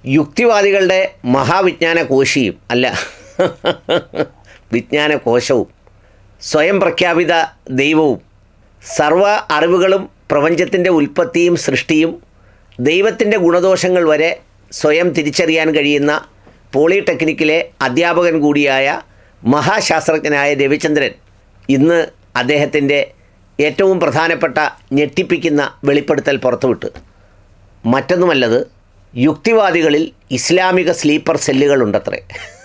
യുക്തിവാദികളുടെ മഹാവിജ്ഞാന കോശിയും അല്ല വിജ്ഞാന കോശവും സ്വയം പ്രഖ്യാപിത ദൈവവും സർവ അറിവുകളും പ്രപഞ്ചത്തിൻ്റെ ഉൽപ്പത്തിയും സൃഷ്ടിയും ദൈവത്തിൻ്റെ ഗുണദോഷങ്ങൾ വരെ സ്വയം തിരിച്ചറിയാൻ കഴിയുന്ന പോളിടെക്നിക്കിലെ അധ്യാപകൻ കൂടിയായ മഹാശാസ്ത്രജ്ഞനായ രവിചന്ദ്രൻ ഇന്ന് അദ്ദേഹത്തിൻ്റെ ഏറ്റവും പ്രധാനപ്പെട്ട ഞെട്ടിപ്പിക്കുന്ന വെളിപ്പെടുത്തൽ പുറത്തുവിട്ട് മറ്റൊന്നുമല്ലത് യുക്തിവാദികളിൽ ഇസ്ലാമിക സ്ലീപ്പർ സെല്ലുകളുണ്ടത്രേ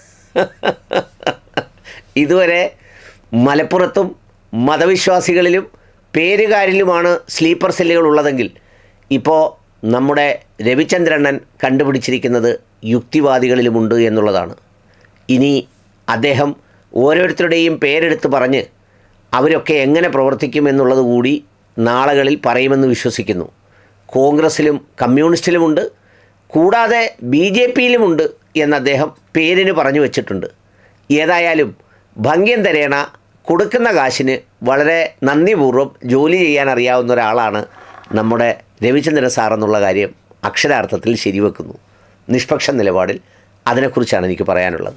ഇതുവരെ മലപ്പുറത്തും മതവിശ്വാസികളിലും പേരുകാരിലുമാണ് സ്ലീപ്പർ സെല്ലുകൾ ഉള്ളതെങ്കിൽ ഇപ്പോൾ നമ്മുടെ രവിചന്ദ്രണ്ണൻ കണ്ടുപിടിച്ചിരിക്കുന്നത് യുക്തിവാദികളിലുമുണ്ട് എന്നുള്ളതാണ് ഇനി അദ്ദേഹം ഓരോരുത്തരുടെയും പേരെടുത്ത് പറഞ്ഞ് അവരൊക്കെ എങ്ങനെ പ്രവർത്തിക്കുമെന്നുള്ളത് കൂടി നാളുകളിൽ പറയുമെന്ന് വിശ്വസിക്കുന്നു കോൺഗ്രസ്സിലും കമ്മ്യൂണിസ്റ്റിലുമുണ്ട് കൂടാതെ ബി ജെ പിയിലുമുണ്ട് എന്ന് അദ്ദേഹം പേരിന് പറഞ്ഞു വച്ചിട്ടുണ്ട് ഏതായാലും ഭംഗ്യം തരേണ കൊടുക്കുന്ന കാശിന് വളരെ നന്ദിപൂർവ്വം ജോലി ചെയ്യാൻ അറിയാവുന്ന ഒരാളാണ് നമ്മുടെ രവിചന്ദ്രൻ സാർ എന്നുള്ള കാര്യം അക്ഷരാർത്ഥത്തിൽ ശരിവെക്കുന്നു നിഷ്പക്ഷ നിലപാടിൽ അതിനെക്കുറിച്ചാണ് എനിക്ക് പറയാനുള്ളത്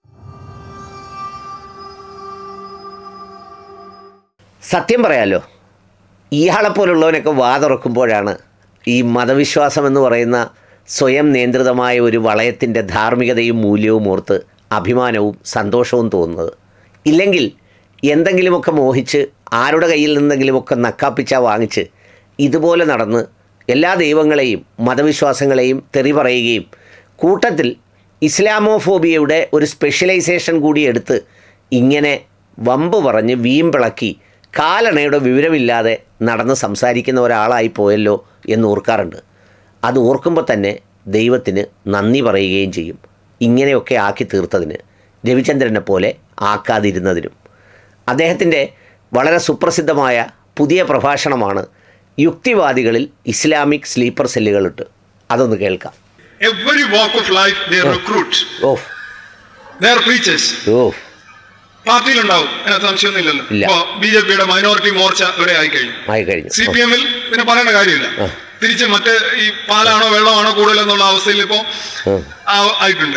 സത്യം പറയാലോ ഇയാളെപ്പോലുള്ളവനൊക്കെ വാതുറക്കുമ്പോഴാണ് ഈ മതവിശ്വാസം എന്ന് പറയുന്ന സ്വയം നിയന്ത്രിതമായ ഒരു വളയത്തിൻ്റെ ധാർമ്മികതയും മൂല്യവും ഓർത്ത് അഭിമാനവും സന്തോഷവും തോന്നുന്നത് ഇല്ലെങ്കിൽ എന്തെങ്കിലുമൊക്കെ മോഹിച്ച് ആരുടെ കയ്യിൽ നിന്നെങ്കിലുമൊക്കെ നക്കാപ്പിച്ച വാങ്ങിച്ച് ഇതുപോലെ നടന്ന് എല്ലാ ദൈവങ്ങളെയും മതവിശ്വാസങ്ങളെയും തെറി പറയുകയും കൂട്ടത്തിൽ ഇസ്ലാമോഫോബിയയുടെ ഒരു സ്പെഷ്യലൈസേഷൻ കൂടി എടുത്ത് ഇങ്ങനെ വമ്പ് പറഞ്ഞ് വീമ്പിളക്കി കാലണയുടെ വിവരമില്ലാതെ നടന്ന് സംസാരിക്കുന്ന ഒരാളായി പോയല്ലോ എന്ന് ഓർക്കാറുണ്ട് അത് ഓർക്കുമ്പോൾ തന്നെ ദൈവത്തിന് നന്ദി പറയുകയും ചെയ്യും ഇങ്ങനെയൊക്കെ ആക്കി തീർത്തതിന് രവിചന്ദ്രനെ പോലെ ആക്കാതിരുന്നതിനും അദ്ദേഹത്തിൻ്റെ വളരെ സുപ്രസിദ്ധമായ പുതിയ പ്രഭാഷണമാണ് യുക്തിവാദികളിൽ ഇസ്ലാമിക് സ്ലീപ്പർ സെല്ലുകളിട്ട് അതൊന്ന് കേൾക്കാം Every walk of life, they recruit. Oh They are preachers. ഓ പാർട്ടിയിലുണ്ടാവും അതിനകത്ത് സംശയമൊന്നുമില്ലല്ലോ ഇല്ല. ഇപ്പോ ബി ജെ പിയുടെ മൈനോറിറ്റി മോർച്ച ഇവിടെ ആയി കഴിഞ്ഞു ആയി കഴിഞ്ഞു സി പി എമ്മിൽ പിന്നെ പറയേണ്ട കാര്യമില്ല തിരിച്ച് മറ്റ് ഈ പാലാണോ വെള്ളമാണോ കൂടുതൽ എന്നുള്ള അവസ്ഥയിൽ ഇപ്പോ ആ- ആയിട്ടുണ്ട്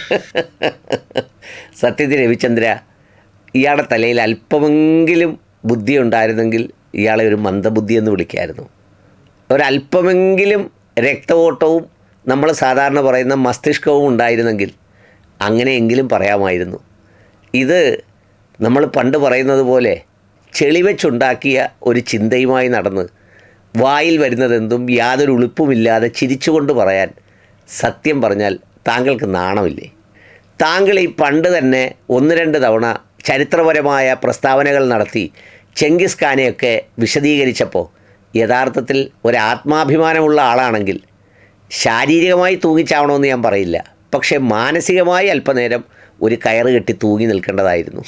സത്യത്തിൽ രവിചന്ദ്ര ഇയാളുടെ തലയിൽ അല്പമെങ്കിലും ബുദ്ധി ഉണ്ടായിരുന്നെങ്കിൽ ഇയാളെ ഒരു മന്ദബുദ്ധി എന്ന് വിളിക്കായിരുന്നു ഒരല്പമെങ്കിലും രക്തഓട്ടവും നമ്മൾ സാധാരണ പറയുന്ന മസ്തിഷ്കവും ഉണ്ടായിരുന്നെങ്കിൽ അങ്ങനെയെങ്കിലും പറയാമായിരുന്നു ഇത് നമ്മൾ പണ്ട് പറയുന്നത് പോലെ ചെളി വെച്ചുണ്ടാക്കിയ ഒരു ചിന്തയുമായി നടന്ന് വായിൽ വരുന്നതെന്തും യാതൊരു ഉളുപ്പുമില്ലാതെ ചിരിച്ചുകൊണ്ട് പറയാൻ സത്യം പറഞ്ഞാൽ താങ്കൾക്ക് നാണമില്ലേ താങ്കൾ ഈ പണ്ട് തന്നെ ഒന്ന് രണ്ട് തവണ ചരിത്രപരമായ പ്രസ്താവനകൾ നടത്തി ചെങ്കിസ് ഖാനെയൊക്കെ വിശദീകരിച്ചപ്പോൾ യഥാർത്ഥത്തിൽ ഒരു ആത്മാഭിമാനമുള്ള ആളാണെങ്കിൽ ശാരീരികമായി തൂങ്ങിച്ചാവണമെന്ന് ഞാൻ പറയില്ല പക്ഷേ മാനസികമായി അല്പനേരം ഒരു കയറ് കെട്ടി തൂങ്ങി നിൽക്കേണ്ടതായിരുന്നു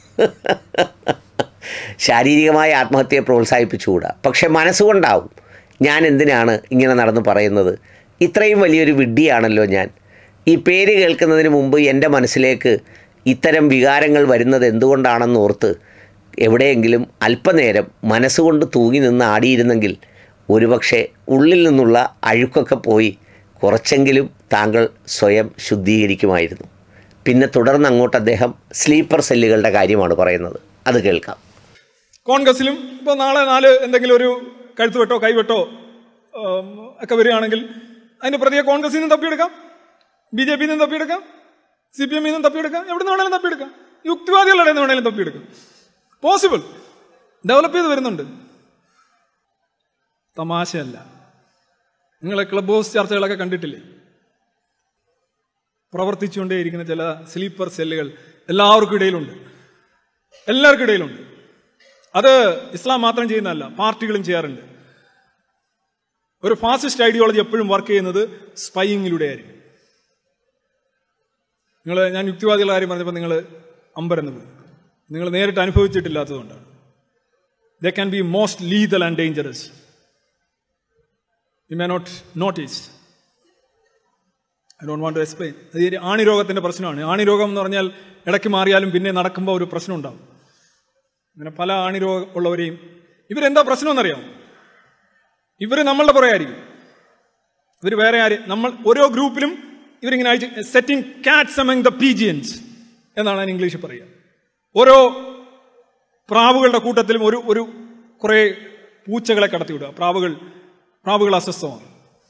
ശാരീരികമായ ആത്മഹത്യയെ പ്രോത്സാഹിപ്പിച്ചുകൂടാ പക്ഷെ മനസ്സുകൊണ്ടാവും ഞാൻ എന്തിനാണ് ഇങ്ങനെ നടന്ന് പറയുന്നത് ഇത്രയും വലിയൊരു വിഡ്ഢിയാണല്ലോ ഞാൻ ഈ പേര് കേൾക്കുന്നതിന് മുമ്പ് എൻ്റെ മനസ്സിലേക്ക് ഇത്തരം വികാരങ്ങൾ വരുന്നത് എന്തുകൊണ്ടാണെന്ന് ഓർത്ത് എവിടെയെങ്കിലും അല്പനേരം മനസ്സുകൊണ്ട് തൂങ്ങി നിന്ന് ആടിയിരുന്നെങ്കിൽ ഒരുപക്ഷെ ഉള്ളിൽ നിന്നുള്ള അഴുക്കൊക്കെ പോയി കുറച്ചെങ്കിലും താങ്കൾ സ്വയം ശുദ്ധീകരിക്കുമായിരുന്നു പിന്നെ തുടർന്ന് അങ്ങോട്ട് അദ്ദേഹം സ്ലീപ്പർ സെല്ലുകളുടെ കാര്യമാണ് പറയുന്നത് അത് കേൾക്കാം കോൺഗ്രസിലും ഇപ്പോൾ നാളെ നാല് എന്തെങ്കിലും ഒരു കഴുത്തുവെട്ടോ കൈവെട്ടോ ഉം, ഒക്കെ വരികയാണെങ്കിൽ അതിന്റെ പ്രതിയെ കോൺഗ്രസിൽ നിന്നും തപ്പിയെടുക്കാം ബി ജെ പിയിൽ നിന്നും തപ്പിയെടുക്കാം സി പി എമ്മിൽ നിന്നും തപ്പിയെടുക്കാം എവിടെ നിന്ന് വേണേലും തപ്പിയെടുക്കാം യുക്തിവാദികളുടെ നിന്ന് വേണേലും തപ്പിയെടുക്കാം പോസിബിൾ ഡെവലപ്പ് ചെയ്ത് വരുന്നുണ്ട് തമാശയല്ല നിങ്ങൾ ക്ലബ് ഹൗസ് ചർച്ചകളൊക്കെ കണ്ടിട്ടില്ലേ പ്രവർത്തിച്ചുകൊണ്ടേയിരിക്കുന്ന ചില സ്ലീപ്പർ സെല്ലുകൾ എല്ലാവർക്കും ഇടയിലുണ്ട് എല്ലാവർക്കും ഇടയിലുണ്ട് അത് ഇസ്ലാം മാത്രം ചെയ്യുന്നതല്ല പാർട്ടികളും ചെയ്യാറുണ്ട് ഒരു ഫാസിസ്റ്റ് ഐഡിയോളജി എപ്പോഴും വർക്ക് ചെയ്യുന്നത് സ്പൈയിങ്ങിലൂടെ ആയിരിക്കും നിങ്ങൾ ഞാൻ യുക്തിവാദികളുടെ കാര്യം പറഞ്ഞപ്പോൾ നിങ്ങൾ അമ്പരന്ന് പോയി നിങ്ങൾ നേരിട്ട് അനുഭവിച്ചിട്ടില്ലാത്തതുകൊണ്ടാണ് the can be most lethal and dangerous you may not notice I don't want to explain അത് ഈ ആണിരോഗത്തിന്റെ പ്രശ്നമാണ് ആണിരോഗം എന്ന് പറഞ്ഞാൽ ഇടയ്ക്ക് മാറിയാലും പിന്നെ നടക്കുമ്പോൾ ഒരു പ്രശ്നം ഉണ്ടാവും അങ്ങനെ പല ആണിരോഗം ഉള്ളവരെയും ഇവരെന്താ പ്രശ്നമെന്നറിയാം ഇവർ നമ്മളുടെ പുറകെ ആയിരിക്കും ഇവർ വേറെ ആര് നമ്മൾ ഓരോ ഗ്രൂപ്പിലും ഇവരിങ്ങനെ അയച്ച് setting cats among the pigeons എന്നാണ് ഞാൻ ഇംഗ്ലീഷിൽ പറയുക ഓരോ പ്രാവുകളുടെ കൂട്ടത്തിലും ഒരു ഒരു കുറേ പൂച്ചകളെ കടത്തിവിടുക പ്രാവുകൾ പ്രാവുകൾ അസ്വസ്ഥമാണ്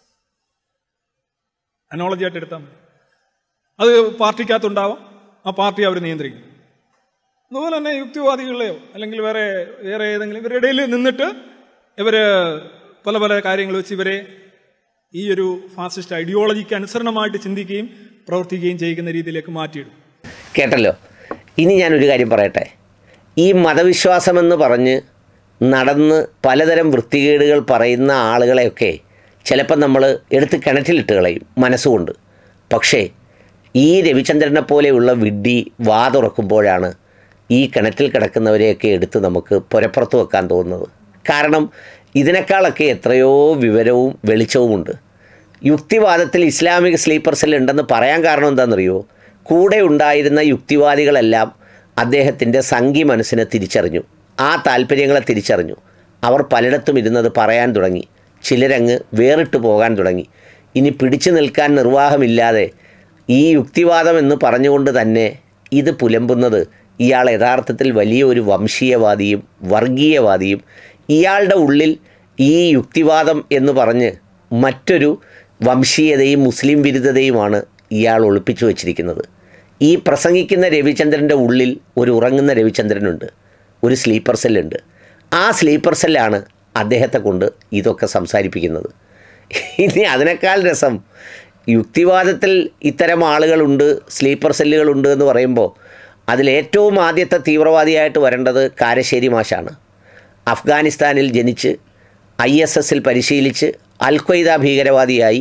അനോളജി ആയിട്ട് എടുത്താൽ മതി അത് പാർട്ടിക്കകത്തുണ്ടാവാം ആ പാർട്ടി അവർ നിയന്ത്രിക്കും അതുപോലെ തന്നെ യുക്തിവാദികളെയോ അല്ലെങ്കിൽ വേറെ വേറെ ഏതെങ്കിലും ഇവരുടെ ഇടയിൽ നിന്നിട്ട് ഇവര് പല പല കാര്യങ്ങൾ വെച്ച് ഇവരെ ഈ ഒരു ഫാസിസ്റ്റ് ഐഡിയോളജിക്ക് അനുസരണമായിട്ട് ചിന്തിക്കുകയും പ്രവർത്തിക്കുകയും ചെയ്യുന്ന രീതിയിലേക്ക് മാറ്റിയിടും കേട്ടല്ലോ ഇനി ഞാനൊരു കാര്യം പറയട്ടെ ഈ മതവിശ്വാസമെന്ന് പറഞ്ഞ് നടന്ന് പലതരം വൃത്തികേടുകൾ പറയുന്ന ആളുകളെയൊക്കെ ചിലപ്പോൾ നമ്മൾ എടുത്ത് കിണറ്റിലിട്ട് കളയും മനസ്സുകൊണ്ട് പക്ഷേ ഈ രവിചന്ദ്രനെ പോലെയുള്ള വിഡ്ഢി വാ തുറക്കുമ്പോഴാണ് ഈ കിണറ്റിൽ കിടക്കുന്നവരെയൊക്കെ എടുത്ത് നമുക്ക് പുരപ്പുറത്ത് വെക്കാൻ തോന്നുന്നത് കാരണം ഇതിനേക്കാളൊക്കെ എത്രയോ വിവരവും വെളിച്ചവുമുണ്ട് യുക്തിവാദത്തിൽ ഇസ്ലാമിക സ്ലീപ്പർ സെൽ ഉണ്ടെന്ന് പറയാൻ കാരണം എന്താണെന്നറിയോ കൂടെ ഉണ്ടായിരുന്ന യുക്തിവാദികളെല്ലാം അദ്ദേഹത്തിൻ്റെ സംഘി മനസ്സിനെ തിരിച്ചറിഞ്ഞു ആ താല്പര്യങ്ങളെ തിരിച്ചറിഞ്ഞു അവർ പലയിടത്തും ഇരുന്നത് പറയാൻ തുടങ്ങി ചിലരങ്ങ് വേറിട്ട് പോകാൻ തുടങ്ങി ഇനി പിടിച്ചു നിൽക്കാൻ നിർവാഹമില്ലാതെ ഈ യുക്തിവാദം എന്ന് പറഞ്ഞുകൊണ്ട് തന്നെ ഇത് പുലമ്പുന്നത് ഇയാൾ യഥാർത്ഥത്തിൽ വലിയൊരു വംശീയവാദിയും വർഗീയവാദിയും ഇയാളുടെ ഉള്ളിൽ ഈ യുക്തിവാദം എന്ന് പറഞ്ഞ് മറ്റൊരു വംശീയതയും മുസ്ലിം വിരുദ്ധതയുമാണ് ഇയാൾ ഒളിപ്പിച്ചു വച്ചിരിക്കുന്നത് ഈ പ്രസംഗിക്കുന്ന രവിചന്ദ്രൻ്റെ ഉള്ളിൽ ഒരു ഉറങ്ങുന്ന രവിചന്ദ്രനുണ്ട് ഒരു സ്ലീപ്പർ സെല്ലുണ്ട് ആ സ്ലീപ്പർ സെല്ലാണ് അദ്ദേഹത്തെ കൊണ്ട് ഇതൊക്കെ സംസാരിപ്പിക്കുന്നത് ഇനി അതിനേക്കാൾ രസം യുക്തിവാദത്തിൽ ഇത്തരം ആളുകളുണ്ട് സ്ലീപ്പർ സെല്ലുകളുണ്ട് എന്ന് പറയുമ്പോൾ അതിലേറ്റവും ആദ്യത്തെ തീവ്രവാദിയായിട്ട് വരേണ്ടത് കാരശ്ശേരി മാഷാണ് അഫ്ഗാനിസ്ഥാനിൽ ജനിച്ച് ഐ എസ് എസിൽ പരിശീലിച്ച് അൽ ഖ്വയ്ദ ഭീകരവാദിയായി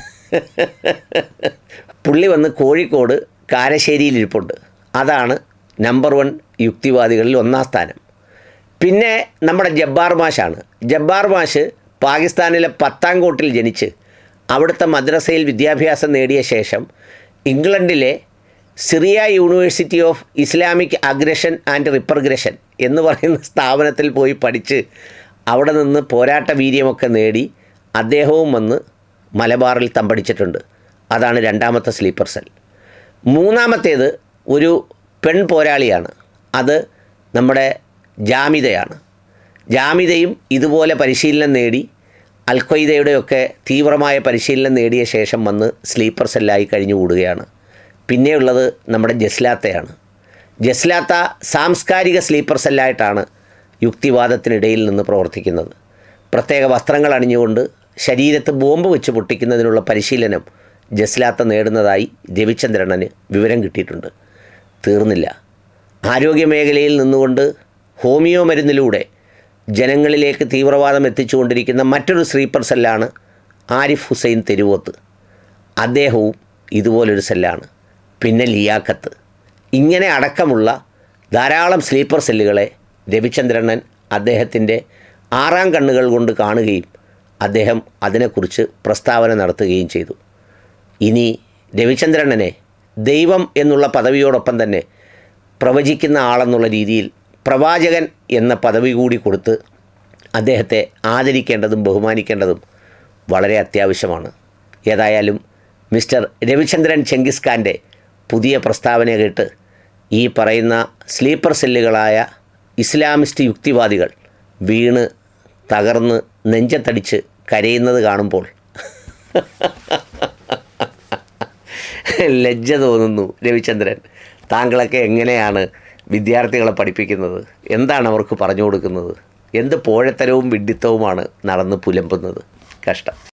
പുള്ളി വന്ന് കോഴിക്കോട് കാരശ്ശേരിയിൽ ഇരിപ്പുണ്ട് അതാണ് നമ്പർ വൺ യുക്തിവാദികളിൽ ഒന്നാം സ്ഥാനം പിന്നെ നമ്മുടെ ജബ്ബാർ മാഷാണ് ജബ്ബാർ മാഷ് പാകിസ്ഥാനിലെ പത്താംകോട്ടിൽ ജനിച്ച് അവിടുത്തെ മദ്രസയിൽ വിദ്യാഭ്യാസം നേടിയ ശേഷം ഇംഗ്ലണ്ടിലെ Syria university of Islamic aggression and regression എന്ന് പറയുന്ന സ്ഥാപനത്തിൽ പോയി പഠിച്ച് അവിടെ നിന്ന് പോരാട്ട വീര്യമൊക്കെ നേടി അദ്ദേഹവും വന്ന് മലബാറിൽ തമ്പടിച്ചിട്ടുണ്ട് അതാണ് രണ്ടാമത്തെ സ്ലീപ്പർ സെൽ മൂന്നാമത്തേത് ഒരു പെൺ പോരാളിയാണ് അത് നമ്മുടെ ജാമിതയാണ് ജാമിതയും ഇതുപോലെ പരിശീലനം നേടി അൽ ഖ്വയ്ദയുടെയൊക്കെ തീവ്രമായ പരിശീലനം നേടിയ ശേഷം വന്ന് സ്ലീപ്പർ സെല്ലായി കഴിഞ്ഞുകൂടുകയാണ് പിന്നെയുള്ളത് നമ്മുടെ ജസ്ലാത്തയാണ് ജസ്ലാത്ത സാംസ്കാരിക സ്ലീപ്പർ സെല്ലായിട്ടാണ് യുക്തിവാദത്തിനിടയിൽ നിന്ന് പ്രവർത്തിക്കുന്നത് പ്രത്യേക വസ്ത്രങ്ങൾ അണിഞ്ഞുകൊണ്ട് ശരീരത്ത് ബോംബ് വെച്ച് പൊട്ടിക്കുന്നതിനുള്ള പരിശീലനം ജസ്ലാത്ത നേടുന്നതായി രവിചന്ദ്രനന് വിവരം കിട്ടിയിട്ടുണ്ട് തീർന്നില്ല ആരോഗ്യമേഖലയിൽ നിന്നുകൊണ്ട് ഹോമിയോ മരുന്നിലൂടെ ജനങ്ങളിലേക്ക് തീവ്രവാദം എത്തിച്ചുകൊണ്ടിരിക്കുന്ന മറ്റൊരു സ്ലീപ്പർ സെല്ലാണ് ആരിഫ് ഹുസൈൻ തെരുവോത്ത് അദ്ദേഹവും ഇതുപോലൊരു സെല്ലാണ് പിന്നെ ലിയാക്കത്ത് ഇങ്ങനെ അടക്കമുള്ള ധാരാളം സ്ലീപ്പർ സെല്ലുകളെ രവിചന്ദ്രനൻ അദ്ദേഹത്തിൻ്റെ ആറാം കണ്ണുകൾ കൊണ്ട് കാണുകയും അദ്ദേഹം അതിനെക്കുറിച്ച് പ്രസ്താവന നടത്തുകയും ചെയ്തു ഇനി രവിചന്ദ്രനെ ദൈവം എന്നുള്ള പദവിയോടൊപ്പം തന്നെ പ്രവചിക്കുന്ന ആളെന്നുള്ള രീതിയിൽ പ്രവാചകൻ എന്ന പദവി കൂടി കൊടുത്ത് അദ്ദേഹത്തെ ആദരിക്കേണ്ടതും ബഹുമാനിക്കേണ്ടതും വളരെ അത്യാവശ്യമാണ് ഏതായാലും മിസ്റ്റർ രവിചന്ദ്രൻ ചെങ്കിസ് ഖാൻ്റെ പുതിയ പ്രസ്താവന കേട്ട് ഈ പറയുന്ന സ്ലീപ്പർ സെല്ലുകളായ ഇസ്ലാമിസ്റ്റ് യുക്തിവാദികൾ വീണ് തകർന്ന് നെഞ്ചത്തടിച്ച് കരയുന്നത് കാണുമ്പോൾ ലജ്ജ തോന്നുന്നു രവിചന്ദ്രൻ താങ്കളൊക്കെ എങ്ങനെയാണ് വിദ്യാർത്ഥികളെ പഠിപ്പിക്കുന്നത് എന്താണ് അവർക്ക് പറഞ്ഞു കൊടുക്കുന്നത് എന്ത് പോഴത്തരവും വിഡ്ഢിത്തവുമാണ് നടന്ന് പുലമ്പുന്നത് കഷ്ടം